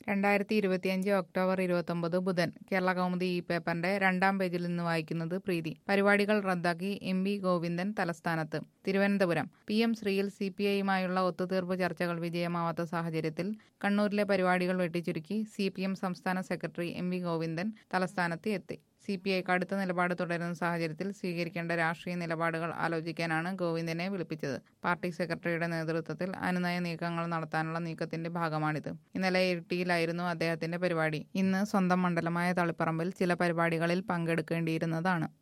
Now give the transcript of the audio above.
രണ്ടായിരത്തി ഇരുപത്തിയഞ്ച് ഒക്ടോബർ ഇരുപത്തൊമ്പത് ബുധൻ കേരള കൗമുദി ഈ പേപ്പറിന്റെ രണ്ടാം പേജിൽ നിന്ന് വായിക്കുന്നത് പ്രീതി പരിപാടികൾ റദ്ദാക്കി എം വി ഗോവിന്ദൻ തലസ്ഥാനത്ത് തിരുവനന്തപുരം പി എം ശ്രീയിൽ സി പി ഐയുമായുള്ള ഒത്തുതീർപ്പ് ചർച്ചകൾ വിജയമാവാത്ത സാഹചര്യത്തിൽ കണ്ണൂരിലെ പരിപാടികൾ വെട്ടിച്ചുരുക്കി സി പി എം സംസ്ഥാന സെക്രട്ടറി എം വി ഗോവിന്ദൻ തലസ്ഥാനത്ത് എത്തി സി പി ഐ കടുത്ത നിലപാട് തുടരുന്ന സാഹചര്യത്തിൽ സ്വീകരിക്കേണ്ട രാഷ്ട്രീയ നിലപാടുകൾ ആലോചിക്കാനാണ് ഗോവിന്ദനെ വിളിപ്പിച്ചത് പാർട്ടി സെക്രട്ടറിയുടെ നേതൃത്വത്തിൽ അനുനയ നീക്കങ്ങൾ നടത്താനുള്ള നീക്കത്തിന്റെ ഭാഗമാണിത് ഇന്നലെ ഇരിട്ടിയിലായിരുന്നു അദ്ദേഹത്തിന്റെ പരിപാടി ഇന്ന് സ്വന്തം മണ്ഡലമായ തളിപ്പറമ്പിൽ ചില പരിപാടികളിൽ പങ്കെടുക്കേണ്ടിയിരുന്നതാണ്